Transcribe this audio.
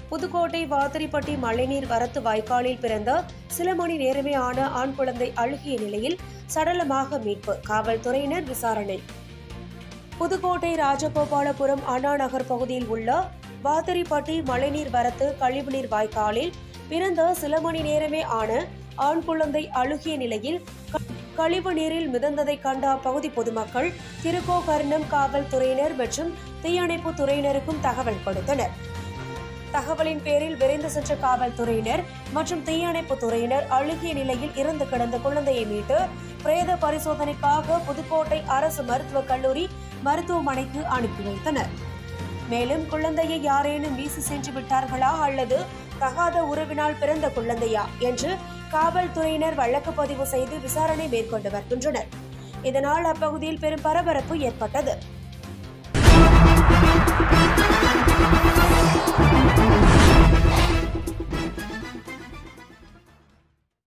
புதுக்கோட்டை வாத்திரிப்பட்டி மழைநீர் வரத்து வாய்க்காலில் பிறந்த சில மணி நேரமே ஆன ஆண் குழந்தை அழுகிய நிலையில் சடலமாக மீட்பு காவல்துறையினர் விசாரணை புதுக்கோட்டை ராஜகோபாலபுரம் அண்ணா நகர் பகுதியில் உள்ள வாத்திரிப்பட்டி மழைநீர் வரத்து கழிவுநீர் வாய்க்காலில் பிறந்த சில மணி நேரமே ஆன ஆண் குழந்தை அழுகிய நிலையில் க- கழிவு நீரில் மிதந்ததை கண்ட அப்பகுதி பொதுமக்கள் திருக்கோகர்ணம் காவல்துறையினர் மற்றும் தீயணைப்பு துறையினருக்கும் தகவல் கொடுத்தனர் தகவலின் பேரில் விரைந்து சென்ற காவல்துறையினர் மற்றும் தீயணைப்பு துறையினர் அழுகிய நிலையில் இறந்து கிடந்த குழந்தையை மீட்டு பிரேத பரிசோதனைக்காக புதுக்கோட்டை அரசு மருத்துவக் கல்லூரி மருத்துவமனைக்கு அனுப்பி வைத்தனர் மேலும் குழந்தையை யாரேனும் வீசி சென்று விட்டார்களா அல்லது தகாத உறவினால் பிறந்த குழந்தையா என்று காவல்துறையினர் வழக்கு பதிவு செய்து விசாரணை மேற்கொண்டு வருகின்றனர் இதனால் அப்பகுதியில் பெரும் பரபரப்பு ஏற்பட்டது